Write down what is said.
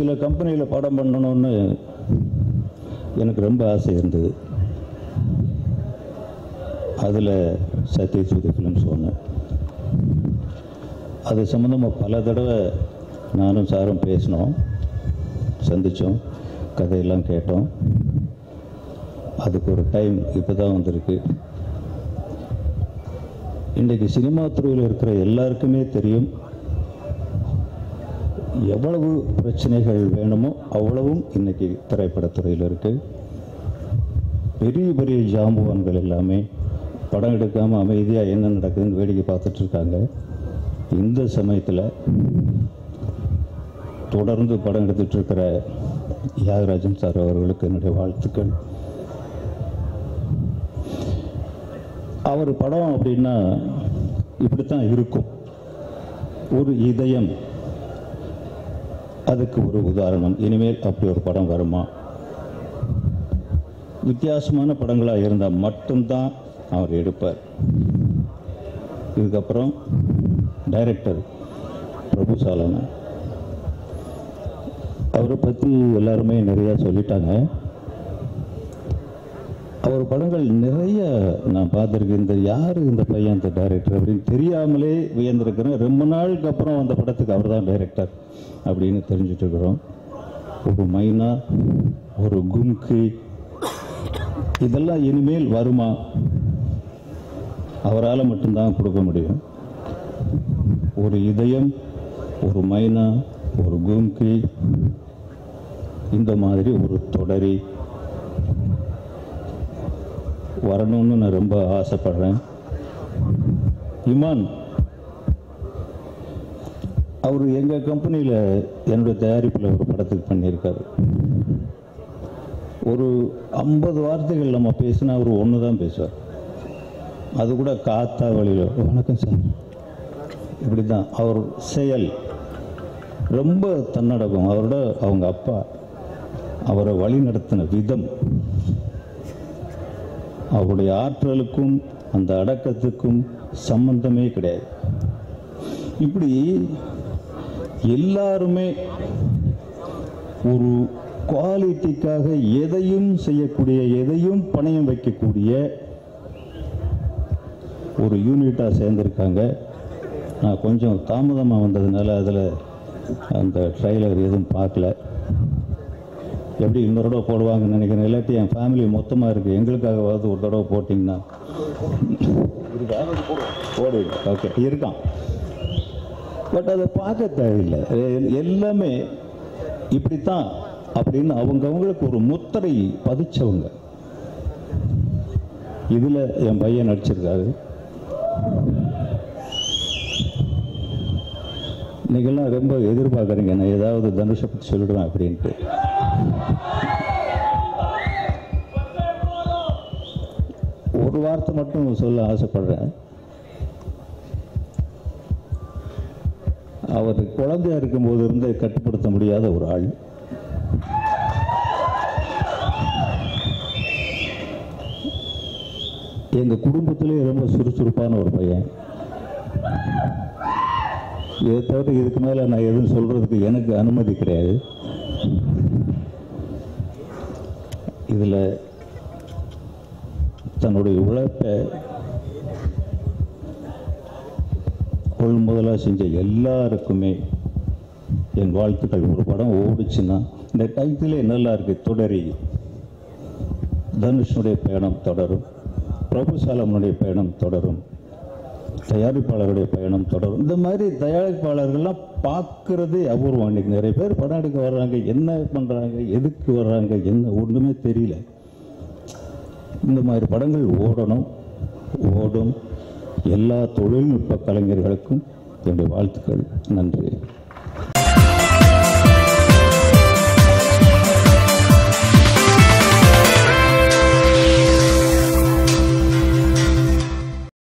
சில கம்பெனியில் படம் பண்ணணும்னு எனக்கு ரொம்ப ஆசை இருந்தது அதில் சத்யஜோதி ஃபிலிம்ஸ் ஒன்று அது சம்மந்தமாக பல தடவை நானும் சாரும் பேசினோம் சந்தித்தோம் கதையெல்லாம் கேட்டோம் அதுக்கு ஒரு டைம் இப்போ தான் வந்திருக்கு இன்றைக்கு சினிமா துறையில் இருக்கிற எல்லாருக்குமே தெரியும் எவ்வளவு பிரச்சனைகள் வேணுமோ அவ்வளவும் இன்னைக்கு திரைப்படத்துறையில் இருக்கு பெரிய பெரிய ஜாம்புவான்கள் எல்லாமே படம் எடுக்காமல் அமைதியாக என்ன நடக்குதுன்னு வேடிக்கை பார்த்துட்டு இருக்காங்க இந்த சமயத்தில் தொடர்ந்து படம் எடுத்துட்டு இருக்கிற தியாகராஜன் சார் அவர்களுக்கு என்னுடைய வாழ்த்துக்கள் அவர் படம் அப்படின்னா இப்படித்தான் இருக்கும் ஒரு இதயம் அதுக்கு ஒரு உதாரணம் இனிமேல் அப்படி ஒரு படம் வருமா வித்தியாசமான படங்களாக இருந்தால் மட்டும்தான் அவர் எடுப்பார் இதுக்கப்புறம் டைரக்டர் பிரபு சாலன் அவரை பற்றி எல்லாருமே நிறையா சொல்லிட்டாங்க அவர் படங்கள் நிறைய நான் பார்த்துருக்கேன் இந்த யார் இந்த பையன் இந்த டைரக்டர் அப்படின்னு தெரியாமலே வியந்திருக்கிறேன் ரொம்ப நாளுக்கு அப்புறம் அந்த படத்துக்கு அவர் தான் டைரக்டர் அப்படின்னு தெரிஞ்சுட்டு இருக்கிறோம் ஒரு மைனா ஒரு கும்கி இதெல்லாம் இனிமேல் வருமா அவரால் மட்டும்தான் கொடுக்க முடியும் ஒரு இதயம் ஒரு மைனா ஒரு கும்கி இந்த மாதிரி ஒரு தொடரி வரணும்னு நான் ரொம்ப ஆசைப்படுறேன் இமான் அவர் எங்கள் கம்பெனியில் என்னுடைய தயாரிப்பில் ஒரு படத்துக்கு பண்ணியிருக்காரு ஒரு ஐம்பது வார்த்தைகள் நம்ம பேசினா அவர் ஒன்று தான் பேசுவார் அது கூட காத்தா வழியில் வணக்கம் சார் இப்படி தான் அவர் செயல் ரொம்ப தன்னடக்கம் அவரோட அவங்க அப்பா அவரை வழி நடத்தின விதம் அவருடைய ஆற்றலுக்கும் அந்த அடக்கத்துக்கும் சம்பந்தமே கிடையாது இப்படி எல்லாருமே ஒரு குவாலிட்டிக்காக எதையும் செய்யக்கூடிய எதையும் பணயம் வைக்கக்கூடிய ஒரு யூனிட்டாக சேர்ந்துருக்காங்க நான் கொஞ்சம் தாமதமாக வந்ததுனால அதில் அந்த ட்ரைலர் எதுவும் பார்க்கல எப்படி இன்னொரு தடவை போடுவாங்கன்னு நினைக்கிறேன் இல்லாட்டி என் ஃபேமிலி மொத்தமாக இருக்குது எங்களுக்காகவாவது ஒரு தடவை போட்டிங்கன்னா போடுவீங்க ஓகே இருக்கான் பட் அதை பார்க்க தேவையில்லை எ- எல்லாமே இப்படித்தான் அப்படின்னு அவங்கவங்களுக்கு ஒரு முத்திரை பதிச்சவங்க இதில் என் பையன் நடிச்சிருக்காரு நீங்கள்லாம் ரொம்ப எதிர்பார்க்குறீங்க நான் ஏதாவது தனுஷை பற்றி சொல்லிடுவேன் அப்படின்ட்டு ஒரு வார்த்தை மட்டும் சொல்ல ஆசைப்படுறேன் அவர் குழந்தையா இருக்கும்போது இருந்தே கட்டுப்படுத்த முடியாத ஒரு ஆள் எங்க குடும்பத்திலே ரொம்ப சுறுசுறுப்பான ஒரு பையன் இதை தவிர இதுக்கு மேல நான் எதுவும் சொல்றதுக்கு எனக்கு அனுமதி கிடையாது இதுல தன்னுடைய உழைப்பை கொள்முதலாக செஞ்ச எல்லாருக்குமே என் வாழ்த்துக்கள் ஒரு படம் ஓடுச்சுன்னா இந்த டைட்டிலே நல்லா இருக்கு தொடரி தனுஷனுடைய பயணம் தொடரும் பிரபுசாலமனுடைய பயணம் தொடரும் தயாரிப்பாளருடைய பயணம் தொடரும் இந்த மாதிரி தயாரிப்பாளர்கள்லாம் பார்க்கறதே அபூர்வம் இன்னைக்கு நிறைய பேர் படம் எடுக்க வர்றாங்க என்ன பண்ணுறாங்க எதுக்கு வர்றாங்க என்ன ஒன்றுமே தெரியல இந்த மாதிரி படங்கள் ஓடணும் ஓடும் எல்லா தொழில்நுட்ப கலைஞர்களுக்கும் என்னுடைய வாழ்த்துக்கள் நன்றி